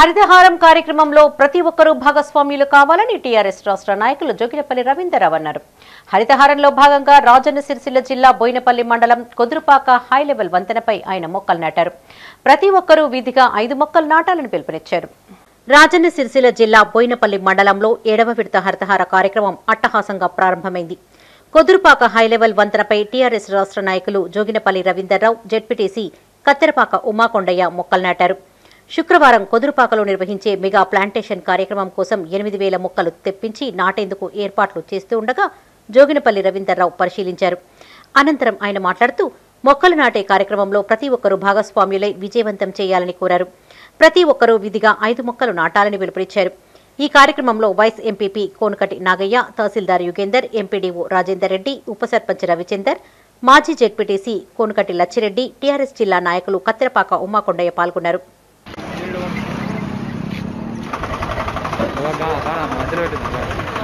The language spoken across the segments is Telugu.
హరితహారం కార్యక్రమంలో ప్రతి ఒక్కరూ భాగస్వామ్యులు కావాలని టీఆర్ఎస్ రాష్ట్ర నాయకులు జోగినపల్లి రవీందర్రావు అన్నారు హరితహారంలో భాగంగా రాజన్న సిరిసిల్ల జిల్లా బోయినపల్లి మండలం కొదురుపాక హై లెవెల్ వంతెనపై ఆయన మొక్కలు నాటారు ప్రతి ఒక్కరూ వీధిగా ఐదు మొక్కలు నాటాలని పిలుపునిచ్చారు రాజన్న సిరిసిల్ల జిల్లా బోయినపల్లి మండలంలో ఏడవ విడత హరితహార కార్యక్రమం అట్టహాసంగా ప్రారంభమైంది కొదురుపాక హైలెవెల్ వంతెనపై టీఆర్ఎస్ రాష్ట్ర నాయకులు జోగినపల్లి రవీందర్రావు జెడ్పీటీసీ కత్తెరపాక ఉమాకొండయ్య మొక్కలు నాటారు శుక్రవారం కొదురుపాకలో నిర్వహించే మెగా ప్లాంటేషన్ కార్యక్రమం కోసం ఎనిమిది వేల మొక్కలు తెప్పించి నాటేందుకు ఏర్పాట్లు చేస్తూ ఉండగా జోగినపల్లి రవీందర్రావు పరిశీలించారు అనంతరం ఆయన మాట్లాడుతూ మొక్కలు నాటే కార్యక్రమంలో ప్రతి ఒక్కరూ భాగస్వామ్యులై విజయవంతం చేయాలని కోరారు ప్రతి ఒక్కరూ విధిగా ఐదు మొక్కలు నాటాలని పిలుపునిచ్చారు ఈ కార్యక్రమంలో vice MPP Konakati Nagaiah tahsildar Yugender MPDO Rajender Reddy ఉప సర్పంచ్ రవిచందర్ మాజీ జెడ్పీటీసీ కోనకటి లచ్చిరెడ్డి టీఆర్ఎస్ జిల్లా నాయకులు కత్తెరపాక ఉమాకొండయ్య పాల్గొన్నారు మధ్యలో పెట్టింది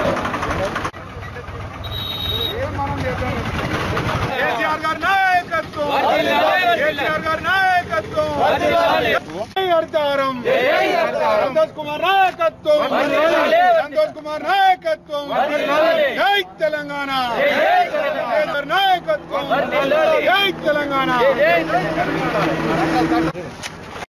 కేసీఆర్ గారి నాయకత్వం కేసీఆర్ గారి నాయకత్వం జై హరితారం సంతోష్ కుమార్ నాయకత్వం సంతోష్ కుమార్ నాయకత్వం జై తెలంగాణ కేసీఆర్ నాయకత్వం జై తెలంగాణ